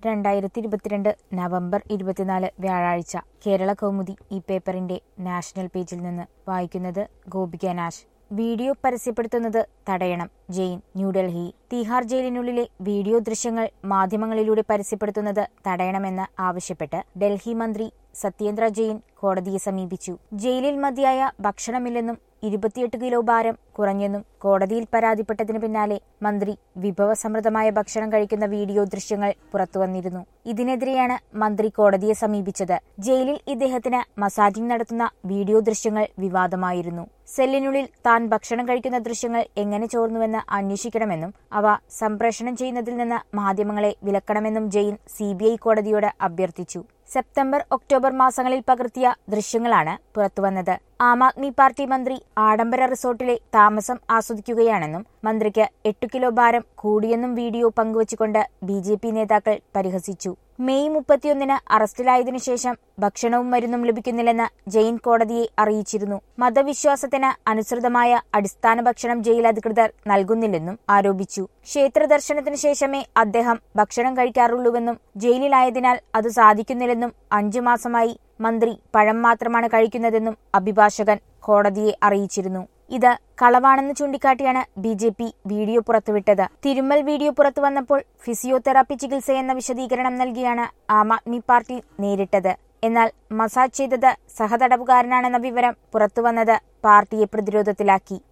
രണ്ടായിരത്തി ഇരുപത്തിരണ്ട് നവംബർ ഇരുപത്തിനാല് വ്യാഴാഴ്ച കേരള കൗമുദി ഈ പേപ്പറിന്റെ നാഷണൽ പേജിൽ നിന്ന് വായിക്കുന്നത് ഗോപിക നാശ് വീഡിയോ പരസ്യപ്പെടുത്തുന്നത് തടയണം ജെയിൻ ന്യൂഡൽഹി തീഹാർ ജയിലിനുള്ളിലെ വീഡിയോ ദൃശ്യങ്ങൾ മാധ്യമങ്ങളിലൂടെ പരസ്യപ്പെടുത്തുന്നത് തടയണമെന്ന് ആവശ്യപ്പെട്ട് ഡൽഹി മന്ത്രി സത്യേന്ദ്ര ജെയിൻ കോടതിയെ സമീപിച്ചു ജയിലിൽ മതിയായ ഭക്ഷണമില്ലെന്നും ഇരുപത്തിയെട്ട് കിലോ ഭാരം കുറഞ്ഞെന്നും കോടതിയിൽ പരാതിപ്പെട്ടതിന് പിന്നാലെ മന്ത്രി വിഭവസമൃദ്ധമായ ഭക്ഷണം കഴിക്കുന്ന വീഡിയോ ദൃശ്യങ്ങൾ പുറത്തുവന്നിരുന്നു ഇതിനെതിരെയാണ് മന്ത്രി കോടതിയെ സമീപിച്ചത് ജയിലിൽ ഇദ്ദേഹത്തിന് മസാജിംഗ് നടത്തുന്ന വീഡിയോ ദൃശ്യങ്ങൾ വിവാദമായിരുന്നു സെല്ലിനുള്ളിൽ താൻ ഭക്ഷണം കഴിക്കുന്ന ദൃശ്യങ്ങൾ എങ്ങനെ ചോർന്നുവെന്ന് അന്വേഷിക്കണമെന്നും അവ സംപ്രേഷണം ചെയ്യുന്നതിൽ നിന്ന് മാധ്യമങ്ങളെ വിലക്കണമെന്നും ജെയിൻ സിബിഐ കോടതിയോട് അഭ്യർത്ഥിച്ചു സെപ്റ്റംബർ ഒക്ടോബർ മാസങ്ങളിൽ പകർത്തിയ ദൃശ്യങ്ങളാണ് പുറത്തുവന്നത് ആം ആദ്മി പാർട്ടി മന്ത്രി ആഡംബര റിസോർട്ടിലെ താമസം ആസ്വദിക്കുകയാണെന്നും മന്ത്രിക്ക് എട്ടു കിലോ ഭാരം കൂടിയെന്നും വീഡിയോ പങ്കുവച്ചുകൊണ്ട് ബി ജെ പി നേതാക്കൾ പരിഹസിച്ചു മെയ് മുപ്പത്തിയൊന്നിന് അറസ്റ്റിലായതിനു ശേഷം ഭക്ഷണവും മരുന്നും ലഭിക്കുന്നില്ലെന്ന് ജെയിൻ കോടതിയെ അറിയിച്ചിരുന്നു മതവിശ്വാസത്തിന് അനുസൃതമായ അടിസ്ഥാന ഭക്ഷണം ജയിൽ അധികൃതർ നൽകുന്നില്ലെന്നും ആരോപിച്ചു ക്ഷേത്ര ദർശനത്തിനു ശേഷമേ അദ്ദേഹം ഭക്ഷണം കഴിക്കാറുള്ളൂവെന്നും ജയിലിലായതിനാൽ അത് സാധിക്കുന്നില്ലെന്നും അഞ്ചു മാസമായി മന്ത്രി പഴം മാത്രമാണ് കഴിക്കുന്നതെന്നും അഭിഭാഷകൻ കോടതിയെ അറിയിച്ചിരുന്നു ഇത് കളവാണെന്ന് ചൂണ്ടിക്കാട്ടിയാണ് ബി ജെ പി വീഡിയോ പുറത്തുവിട്ടത് തിരുമ്മൽ വീഡിയോ പുറത്തു വന്നപ്പോൾ ഫിസിയോതെറാപ്പി ചികിത്സയെന്ന വിശദീകരണം നൽകിയാണ് ആം ആദ്മി പാർട്ടി നേരിട്ടത് എന്നാൽ മസാജ് ചെയ്തത് സഹതടവുകാരനാണെന്ന വിവരം പുറത്തുവന്നത് പാർട്ടിയെ പ്രതിരോധത്തിലാക്കി